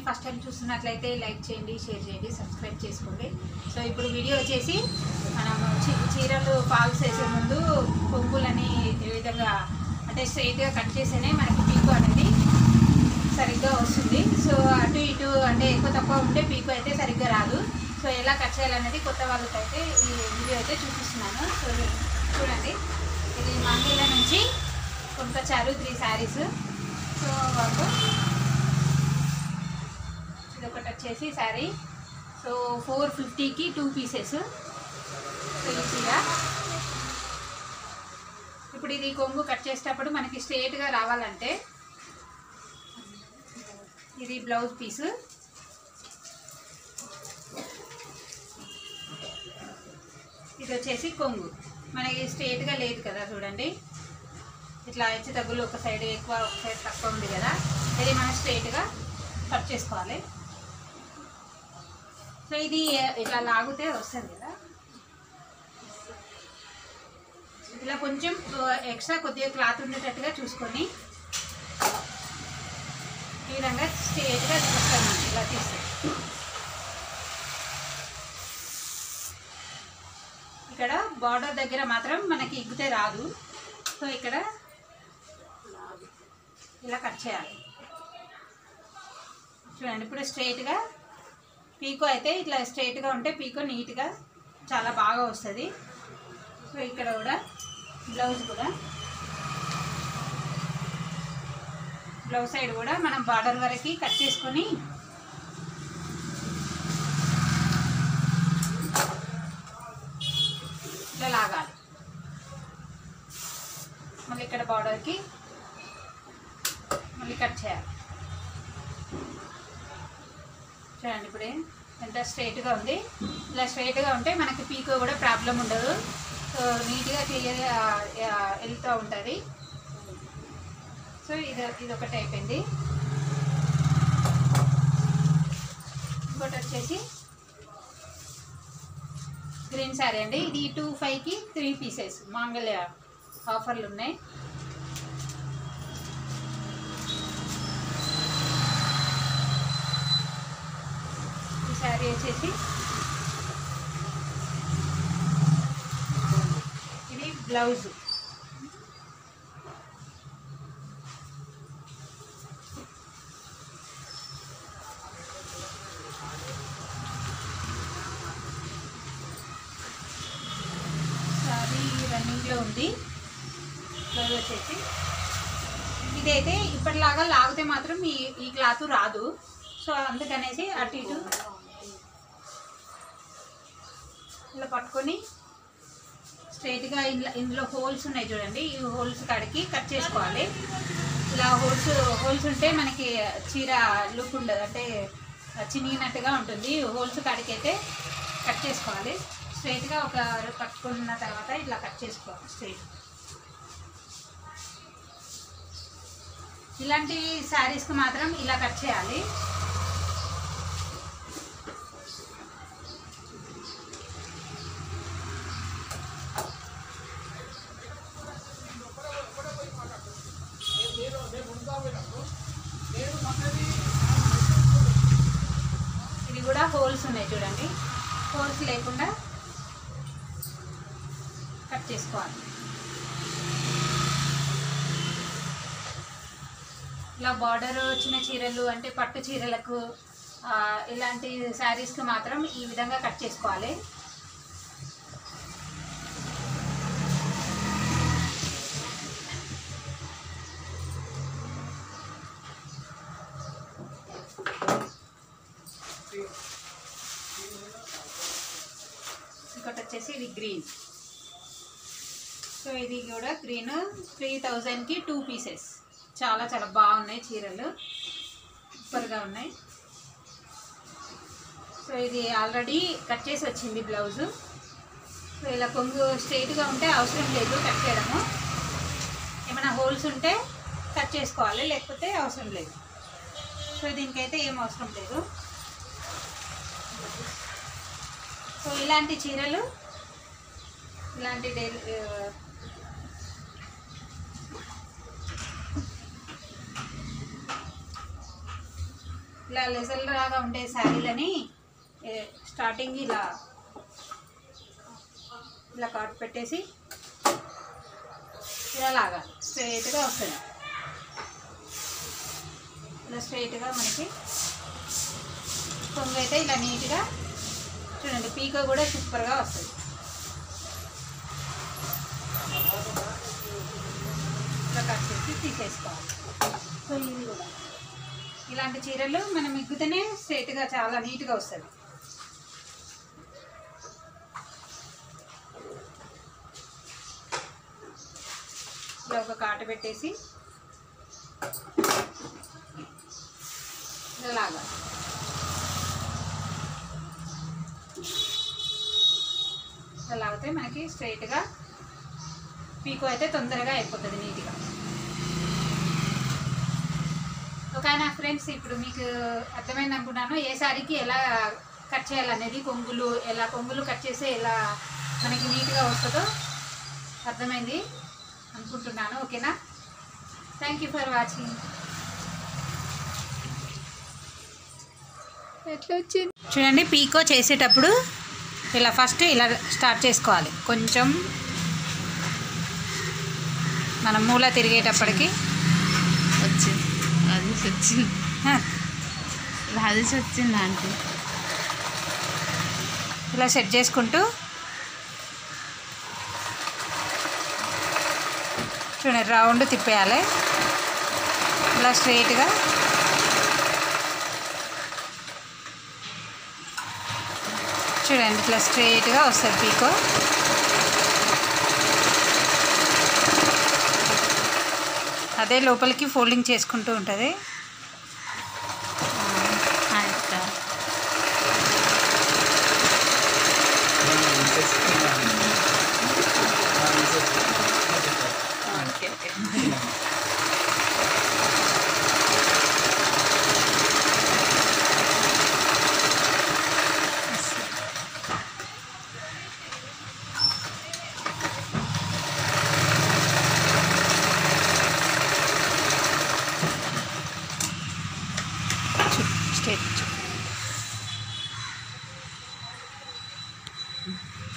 first time చూస్తున్నట్లయితే like చేయండి share చేయండి సబ్స్క్రైబ్ చేసుకోండి సో ఇప్పుడు వీడియో వచ్చేసి మనం చీ- చీరలు ఫాల్స్ వేసే ముందు పొంగులని ఏ విధంగా అంటే స్ట్రైట్గా కట్ చేస్తేనే మనకి పీకు అనేది సరిగ్గా వస్తుంది సో అటు ఇటు అంటే ఎక్కువ తక్కువ ఉంటే పీకు అయితే సరిగ్గా రాదు సో ఎలా కట్ చేయాలనేది కొత్త వాళ్ళకైతే ఈ వీడియో అయితే చూపిస్తున్నాను సో చూడండి ఇది మంగళ నుంచి కొనుకొచ్చారు త్రీ శారీస్ సో వాళ్ళు ఇది ఒకటి వచ్చేసి శారీ సో ఫోర్ ఫిఫ్టీకి టూ పీసెస్ సో ఈ చీర ఇప్పుడు ఇది కొంగు కట్ చేసేటప్పుడు మనకి స్ట్రేట్గా రావాలంటే ఇది బ్లౌజ్ పీసు ఇది వచ్చేసి కొంగు మనకి స్ట్రేట్గా లేదు కదా చూడండి ఇట్లా హెచ్చు తగ్గులు ఒక సైడ్ ఎక్కువ ఒక సైడ్ తక్కువ ఉంది కదా ఇది మనం స్ట్రేట్గా కట్ చేసుకోవాలి సో ఇది ఇట్లా లాగితే వస్తుంది కదా ఇలా కొంచెం ఎక్స్ట్రా కొద్దిగా క్లాత్ ఉండేటట్టుగా చూసుకొని ఈ విధంగా స్ట్రేట్గా వస్తాను ఇలా తీస్తే ఇక్కడ బార్డర్ దగ్గర మాత్రం మనకి ఇగ్గితే రాదు సో ఇక్కడ ఇలా కట్ చేయాలి చూడండి ఇప్పుడు స్ట్రైట్గా పీకో అయితే ఇట్లా స్ట్రైట్గా ఉంటే పీకో నీట్గా చాలా బాగా వస్తుంది సో ఇక్కడ కూడా బ్లౌజ్ కూడా బ్లౌజ్ సైడ్ కూడా మనం బార్డర్ వరకు కట్ చేసుకొని ఇట్లా లాగాలి మళ్ళీ ఇక్కడ బార్డర్కి మళ్ళీ కట్ చేయాలి చూడండి ఇప్పుడు ఎంత స్ట్రైట్గా ఉంది ఇలా స్ట్రైట్గా ఉంటే మనకి పీకో కూడా ప్రాబ్లం ఉండదు సో నీట్గా క్లియర్గా వెళ్తూ ఉంటుంది సో ఇది ఇది ఒకటి అయిపోయింది ఇంకోటి వచ్చేసి గ్రీన్ శారీ అండి ఇది టూ ఫైవ్కి త్రీ పీసెస్ మాంగళ్య ఆఫర్లు ఉన్నాయి ఈ శారీ వచ్చేసి ఇది బ్లౌజ్ శారీ రన్నింగ్లో ఉంది బ్లౌజ్ వచ్చేసి ఇదైతే ఇప్పటిలాగా లాగితే మాత్రం ఈ ఈ క్లాత్ రాదు సో అందుకనేసి అటు ఇటు ఇలా పట్టుకొని స్ట్రైట్గా ఇందులో ఇందులో హోల్స్ ఉన్నాయి చూడండి ఈ హోల్స్ కాడికి కట్ చేసుకోవాలి ఇలా హోల్స్ హోల్స్ ఉంటే మనకి చీర లుక్ ఉండదు అంటే చినిగినట్టుగా ఉంటుంది హోల్స్ కాడికి అయితే కట్ చేసుకోవాలి స్ట్రైట్గా ఒక పట్టుకున్న తర్వాత ఇట్లా కట్ చేసుకోవాలి స్ట్రైట్ ఇలాంటి శారీస్కి మాత్రం ఇలా కట్ చేయాలి ఇది కూడా హోల్స్ ఉన్నాయి చూడండి హోల్స్ లేకుండా కట్ చేసుకోవాలి ఇలా బార్డర్ వచ్చిన చీరలు అంటే పట్టు చీరలకు ఆ, ఇలాంటి శారీస్కి మాత్రం ఈ విధంగా కట్ చేసుకోవాలి ఇంకోటి వచ్చేసి ఇది గ్రీన్ సో ఇది కూడా గ్రీన్ త్రీ థౌజండ్కి టూ పీసెస్ చాలా చాలా బాగున్నాయి చీరలు సూపర్గా ఉన్నాయి సో ఇది ఆల్రెడీ కట్ చేసి వచ్చింది బ్లౌజు సో ఇలా కొంగు స్ట్రైట్గా ఉంటే అవసరం లేదు కట్ చేయడము ఏమైనా హోల్స్ ఉంటే కట్ చేసుకోవాలి లేకపోతే అవసరం లేదు సో దీనికైతే ఏం అవసరం లేదు సో ఇలాంటి చీరలు ఇలాంటి డైలీ ఇలా లెజల్ లాగా ఉండే శారీలని ఏ, స్టార్టింగ్ ఇలా ఇలా కాట్ పెట్టేసి ఇలా లాగాలి స్ట్రైట్గా వస్తుంది ఇలా స్ట్రైట్గా మనకి కొంగు అయితే ఇలా నీట్గా చూడండి పీకో కూడా సూపర్గా వస్తుంది ఇట్లా కట్ చేసి తీసేసుకోవాలి సో ఇది కూడా ఇలాంటి చీరలు మనం మిగ్గుతేనే స్ట్రైట్గా చాలా నీట్గా వస్తుంది ఇలా ఒక కాట పెట్టేసి ఇలా లాగాలి ఇలా లాగితే మనకి స్ట్రైట్గా పీకో అయితే తొందరగా అయిపోతుంది నీట్గా ఓకేనా ఫ్రెండ్స్ ఇప్పుడు మీకు అర్థమైంది అనుకున్నాను ఏ శారీకి ఎలా కట్ చేయాలనేది కొంగులు ఎలా కొంగులు కట్ చేస్తే ఎలా మనకి నీట్గా వస్తుందో అర్థమైంది అనుకుంటున్నాను ఓకేనా థ్యాంక్ యూ ఫర్ వాచింగ్ ఎట్లా వచ్చింది చూడండి పీకో చేసేటప్పుడు ఇలా ఫస్ట్ ఇలా స్టార్ట్ చేసుకోవాలి కొంచెం మనం మూల తిరిగేటప్పటికి వచ్చింది అది వచ్చింది ఆ, అది వచ్చింది ఆంటీ ఇలా సెట్ చేసుకుంటూ చూడండి రౌండ్ తిప్పేయాలి ఇలా స్ట్రైట్గా చూడండి ఇట్లా స్ట్రైట్గా వస్తుంది పీకో అదే లోపలికి ఫోల్డింగ్ చేసుకుంటూ ఉంటుంది అక్క ఓకే ఓకే స్ట్రైట్